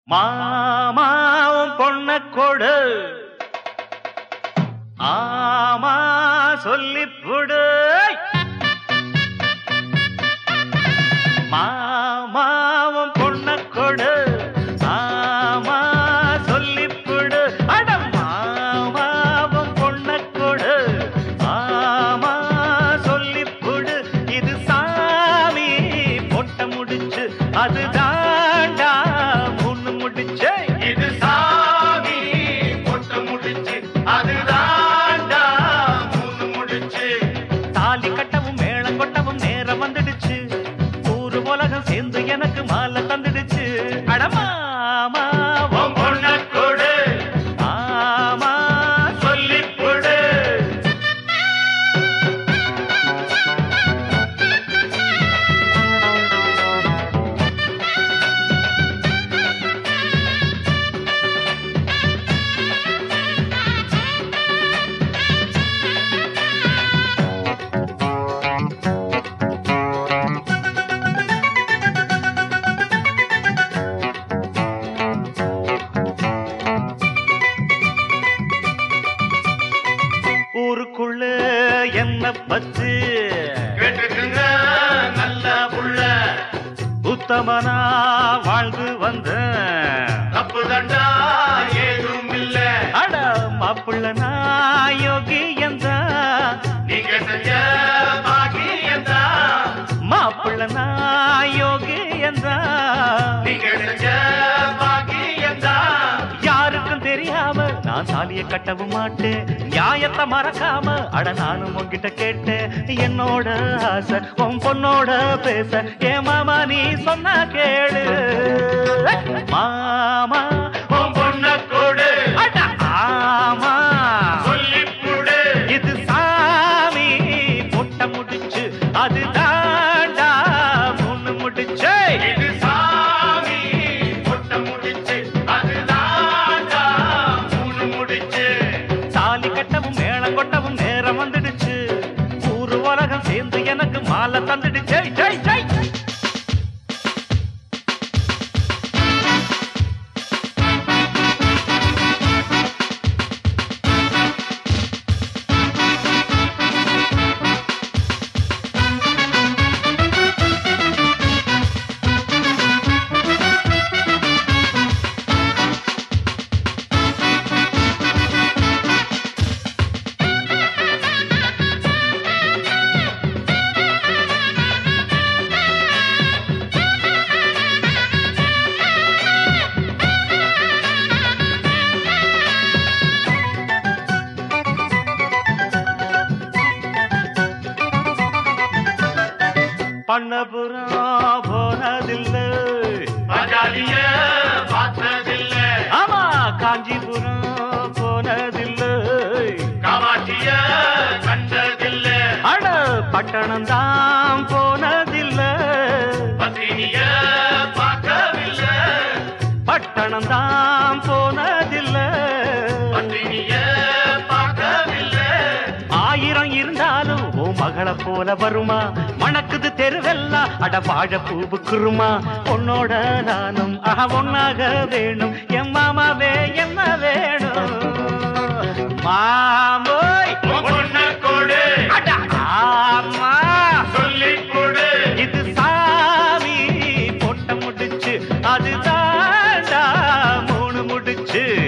மாமாவும் பொண்ண கொடு ஆமா சொல்லிப்புடு மாமாவும் பொண்ண கொடு ஆமா சொல்லிப்புடு அட மாமாவும் பொண்ண கொடு ஆமா சொல்லிப்புடு இது சாமி பொட்ட முடிச்சு அது தாண்டா முன்னு முடிச்சு இது சாமி பொட்ட முடிச்சு அது தாண்டா முன்னு முடிச்சு தாலி கட்டவும் மேளம் கொட்டவும் நேரம் வந்துடுச்சு ஊரு உலகம் சேர்ந்து எனக்கு மாலை தந்துடுச்சு அடமாமா உன் பொண்ண கொடு ஆமா சொல்லிக் கொடு ஊருக்குள்ள என்ன பத்து கேட்டுக்குங்க நல்ல புள்ள உத்தமனா வாழ்ந்து வந்த தப்பு தண்டா ஏதும் இல்ல அட மாப்பிள்ள நான் யோகி எந்த நீங்க செஞ்ச பாக்கியந்தா மாப்பிள்ள நான் யோகி எந்த நீங்க செஞ்ச பாக்கியந்தா யாருக்கும் தெரியாம நான் தாலிய கட்டவும் மாட்டேன் நியாயத்தை மறக்காம அட நானும் உன்கிட்ட கேட்டேன் என்னோட ஆசை உன் பொண்ணோட பேச ஏ மாமா நீ சொன்னா கேளு மாமா உன் பொண்ண கொடு அட ஆமா சொல்லிப்புடு இது சாமி பொட்ட முடிச்சு அது தாண்டா முன்னு முடிச்சு இது சாமி பொட்ட முடிச்சு அது தாண்டா மூணு முடிச்சு தாலி கட்டவும் மேளம் கொட்டவும் நேரம் வந்துடுச்சு ஊரு உலகம் சேர்ந்து எனக்கு மாலை தந்துடுச்சு ஜெய் ஜெய் பண்ணபுரம் போனதில்லை பஜாலிய பார்த்ததில்ல ஆமா காஞ்சிபுரம் போனதில்லை காமாட்சிய கண்டதில்ல அட பட்டணம் தான் போனதில்லை பத்தினிய பார்க்கவில்லை பட்டணம் தான் போனதில்லை பத்தினிய பார்க்கவில்லை ஆயிரம் இருந்தாலும் ஓ மகளை போல வருமா மணக்குது தெருவெல்லாம் அட வாழ பூவுக்குருமா உன்னோட நானும் ஆஹா ஒன்னாக வேணும் என் மாமாவே என்ன வேணும் மாமோய் உன் பொண்ண கொடு அட ஆமா சொல்லிக் கொடு இது சாமி பொட்ட முடிச்சு அது தாண்டா மூணு முடிச்சு